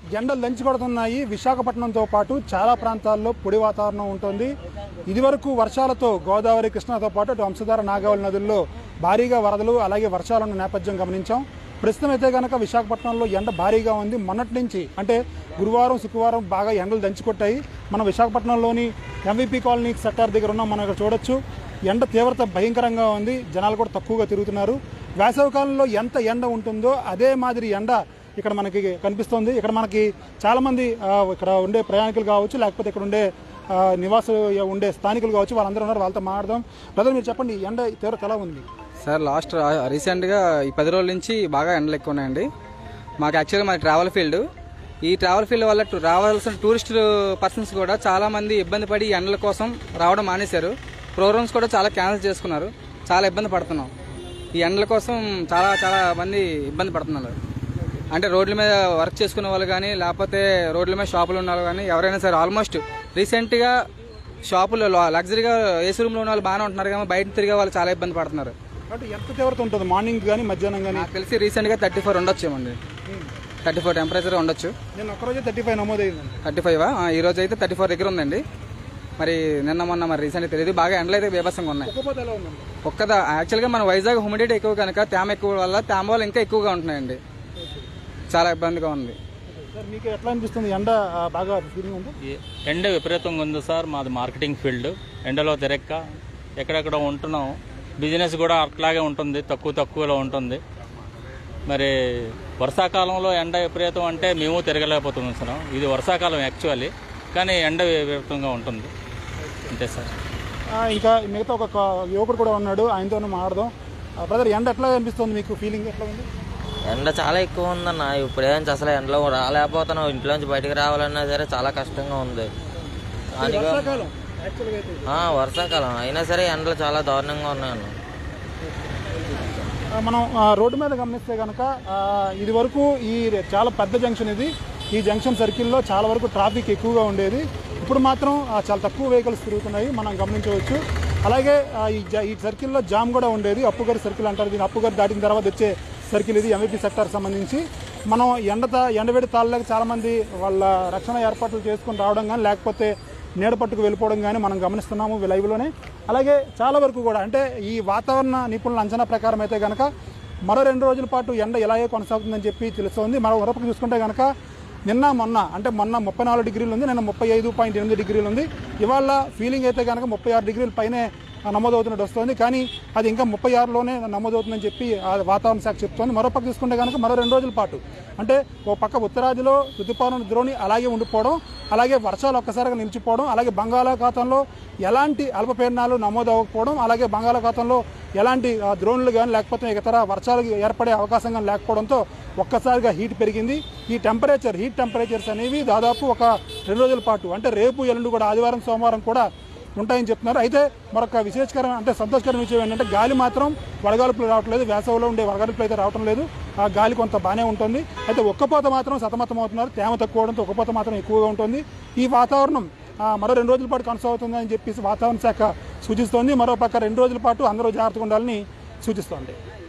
ఎండలు దంచి కొడుతున్నాయి విశాఖపట్నంతో పాటు చాలా ప్రాంతాల్లో పొడి వాతావరణం ఉంటుంది ఇదివరకు వర్షాలతో గోదావరి కృష్ణాతో పాటు అటు వంశధార నాగావళి నదుల్లో భారీగా వరదలు అలాగే వర్షాలను నేపథ్యం గమనించాం ప్రస్తుతం అయితే కనుక విశాఖపట్నంలో ఎండ భారీగా ఉంది మొన్నటి నుంచి అంటే గురువారం శుక్రవారం బాగా ఎండలు దంచికొట్టాయి మన విశాఖపట్నంలోని ఎంవిపి కాలనీ సెక్టార్ దగ్గర ఉన్నాం మనం ఇక్కడ చూడొచ్చు ఎండ తీవ్రత భయంకరంగా ఉంది జనాలు కూడా తక్కువగా తిరుగుతున్నారు వేసవి కాలంలో ఎంత ఎండ ఉంటుందో అదే మాదిరి ఎండ ఇక్కడ మనకి కనిపిస్తుంది ఇక్కడ మనకి చాలామంది ఆ, ఇక్కడ ఉండే ప్రయాణికులు కావచ్చు లేకపోతే ఇక్కడ ఉండే ఆ, నివాస ఉండే స్థానికులు కావచ్చు వాళ్ళందరూ ఉన్నారు వాళ్ళతో మాట్లాడదాం బ్రదర్ మీరు చెప్పండి ఈ ఎండ తీవ్రత ఎలా ఉంది సార్ లాస్ట్ రా- రీసెంట్గా ఈ పది రోజుల నుంచి బాగా ఎండలు ఎక్కువ ఉన్నాయండి మాకు యాక్చువల్గా మాది ట్రావెల్ ఫీల్డ్ ఈ ట్రావెల్ ఫీల్డ్ వల్ల టు- రావాల్సిన టూరిస్ట్ పర్సన్స్ కూడా చాలా మంది ఇబ్బంది పడి ఈ ఎండల కోసం రావడం మానేశారు ప్రోగ్రామ్స్ కూడా చాలా క్యాన్సిల్ చేసుకున్నారు చాలా ఇబ్బంది పడుతున్నాం ఈ ఎండల కోసం చాలా చాలా మంది ఇబ్బంది పడుతున్నారు అంటే రోడ్ల మీద వర్క్ చేసుకునే వాళ్ళు కానీ లేకపోతే రోడ్ల మీద షాపులు ఉన్న వాళ్ళు కానీ ఎవరైనా సరే ఆల్మోస్ట్ రీసెంట్గా షాపులు లగ్జరీగా ఏసీ రూమ్లో ఉన్న వాళ్ళు బాగానే ఉంటున్నారు కానీ బయట తిరిగే వాళ్ళు చాలా ఇబ్బంది పడుతున్నారు అంటే ఎంత తీవ్రత ఉంటుంది మార్నింగ్ కానీ మధ్యాహ్నం కానీ నాకు తెలిసి రీసెంట్గా థర్టీ ఫోర్ ఉండొచ్చేమండి థర్టీ ఫోర్ టెంపరేచర్ ఉండొచ్చు నేను ఒక్కరోజే థర్టీ ఫైవ్ నమోదైందండి థర్టీ ఫైవ్ ఈ రోజు అయితే థర్టీ ఫోర్ దగ్గర ఉందండి మరి నిన్న మొన్న మరి రీసెంట్గా తెలియదు బాగా ఎండలు అయితే బీభత్సంగా ఉన్నాయి ఒక్కపోతే ఎలా ఉందండి ఒక్కదా యాక్చువల్గా మన వైజాగ్ హ్యూమిడిటీ ఎక్కువ కనుక తేమ ఎక్కువ వల్ల తేమ వల్ల ఇంకా ఎక్కువగా ఉంటున్నాయండి చాలా ఇబ్బందిగా ఉంది సార్ మీకు ఎట్లా అనిపిస్తుంది ఎండ ఆ, బాగా ఫీలింగ్ ఉంది ఈ ఎండ విపరీతంగా ఉంది సార్ మాది మార్కెటింగ్ ఫీల్డ్ ఎండలో తిరక్క ఎక్కడెక్కడ ఉంటున్నాం బిజినెస్ కూడా అట్లాగే ఉంటుంది తక్కువ తక్కువలో ఉంటుంది మరి వర్షాకాలంలో ఎండ విపరీతం అంటే మేము తిరగలేకపోతున్నాం సార్ ఇది వర్షాకాలం యాక్చువల్లీ కానీ ఎండ విపరీతంగా ఉంటుంది అంతే సార్ ఆ, ఇంకా మిగతా ఒక క- యువకుడు కూడా ఉన్నాడు ఆయనతోనే మాట్లాడదాం బ్రదర్ ఎండ ఎట్లా అనిపిస్తుంది మీకు ఫీలింగ్ ఎట్లా ఉంది ఎండ చాలా ఎక్కువ ఉందన్న ఇప్పుడు ఏంటి అసలు ఎండలో రాలేకపోతున్నాం ఇంట్లోంచి బయటకు రావాలన్నా సరే చాలా కష్టంగా ఉంది దానికో- వర్షాకాలం యాక్చువల్గా అయితే ఆ, వర్షాకాలం అయినా సరే ఎండలు చాలా దారుణంగా ఉన్నాయన్న ఆ, మనం ఆ, రోడ్డు మీద గమనిస్తే కనుక ఇది వరకు ఈ చాలా పెద్ద జంక్షన్ ఇది ఈ జంక్షన్ సర్కిల్లో చాలా వరకు ట్రాఫిక్ ఎక్కువగా ఉండేది ఇప్పుడు మాత్రం ఆ, చాలా తక్కువ వెహికల్స్ తిరుగుతున్నాయి మనం గమనించవచ్చు అలాగే ఆ, ఈ జ- ఈ సర్కిల్లో జామ్ కూడా ఉండేది అప్పుగారి సర్కిల్ అంటారు దీని అప్పుగారి దాటిన తర్వాత వచ్చే సర్కిల్ ఇది ఎంవిపి సెక్టార్ సంబంధించి మనం ఎండత ఎండవేడి తాళ్ళకి చాలామంది వాళ్ళ రక్షణ ఏర్పాట్లు చేసుకొని రావడం కానీ లేకపోతే నీడ పట్టుకు వెళ్ళిపోవడం కానీ మనం గమనిస్తున్నాము ఈ లైవ్లోనే అలాగే చాలా వరకు కూడా అంటే ఈ వాతావరణ నిపుణుల అంచనా ప్రకారం అయితే కనుక మరో రెండు రోజుల పాటు ఎండ ఇలాగే కొనసాగుతుందని చెప్పి తెలుస్తోంది మరో మరొకటి చూసుకుంటే కనుక నిన్న మొన్న అంటే మొన్న ముప్పై నాలుగు డిగ్రీలు ఉంది నిన్న ముప్పై ఐదు పాయింట్ ఎనిమిది డిగ్రీలు ఉంది ఇవాళ ఫీలింగ్ అయితే కనుక ముప్పై ఆరు డిగ్రీల పైనే నమోదవుతున్నట్టు వస్తుంది కానీ అది ఇంకా ముప్పై ఆరులోనే నమోదవుతుందని చెప్పి ఆ వాతావరణ శాఖ చెప్తోంది మరో పక్క చూసుకుంటే కనుక మరో రెండు రోజుల పాటు అంటే ఓ పక్క ఉత్తరాదిలో ఋతుపవన ద్రోణి అలాగే ఉండిపోవడం అలాగే వర్షాలు ఒక్కసారిగా నిలిచిపోవడం అలాగే బంగాళాఖాతంలో ఎలాంటి అల్పపీడనాలు నమోదు అవ్వకపోవడం అలాగే బంగాళాఖాతంలో ఎలాంటి ఆ, ద్రోణులు కానీ లేకపోతే ఇతర వర్షాలు ఏర్పడే అవకాశం కానీ లేకపోవడంతో ఒక్కసారిగా హీట్ పెరిగింది ఈ టెంపరేచర్ హీట్ టెంపరేచర్స్ అనేవి దాదాపు ఒక రెండు రోజుల పాటు అంటే రేపు ఎల్లుండి కూడా ఆదివారం సోమవారం కూడా ఉంటాయని చెప్తున్నారు అయితే మరొక విశేషకరమైన అంటే సంతోషకరమైన విషయం ఏంటంటే గాలి మాత్రం వడగాలుపులు రావట్లేదు వేసవిలో ఉండే వడగాలుపులు అయితే రావటం లేదు ఆ గాలి కొంత బాగానే ఉంటుంది అయితే ఒక్కపోత మాత్రం సతమతం అవుతున్నారు తేమ తక్కువ అవడంతో ఒక్కపోత మాత్రం ఎక్కువగా ఉంటుంది ఈ వాతావరణం ఆ, మరో రెండు రోజుల పాటు కొనసాగుతుంది అని చెప్పేసి వాతావరణ శాఖ సూచిస్తోంది మరో పక్క రెండు రోజుల పాటు అందరూ జాగ్రత్తగా ఉండాలని సూచిస్తోంది